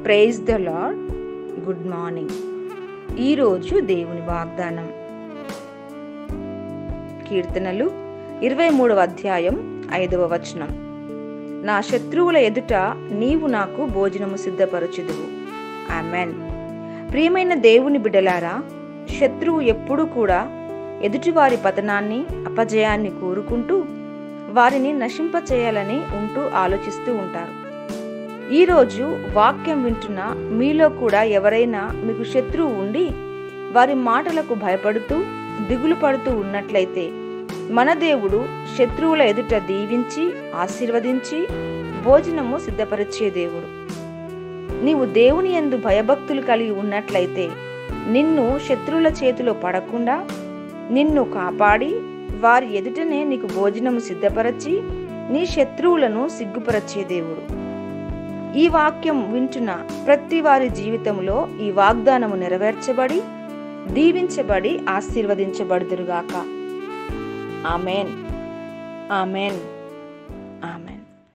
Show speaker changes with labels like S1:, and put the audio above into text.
S1: praise the Lord good morning ఈరోజు దేవుని వాగ్దానం కీర్తనలు ఇరవై మూడవ అధ్యాయం ఐదవ వచనం నా శత్రువుల ఎదుట నీవు నాకు భోజనము సిద్ధపరచుదువు ఆమెన్ ప్రియమైన దేవుని బిడలారా శత్రువు ఎప్పుడూ కూడా ఎదుటివారి పతనాన్ని అపజయాన్ని కోరుకుంటూ వారిని నశింపచేయాలని ఉంటూ ఆలోచిస్తూ ఉంటారు ఈరోజు వాక్యం వింటున్న మీలో కూడా ఎవరైనా మీకు శత్రువు ఉండి వారి మాటలకు భయపడుతూ దిగులు పడుతూ ఉన్నట్లయితే మన దేవుడు శత్రువుల ఎదుట దీవించి ఆశీర్వదించి భోజనము సిద్ధపరిచే దేవుడు నీవు దేవుని యందు భయభక్తులు కలిగి ఉన్నట్లయితే నిన్ను శత్రువుల చేతిలో పడకుండా నిన్ను కాపాడి వారి ఎదుటనే నీకు భోజనము సిద్ధపరచి నీ శత్రువులను సిగ్గుపరచే దేవుడు ఈ వాక్యం వింటున్న ప్రతి వారి జీవితంలో ఈ వాగ్దానము నెరవేర్చబడి దీవించబడి ఆశీర్వదించబడుదురుగాక ఆమెన్ ఆమెన్ ఆమెన్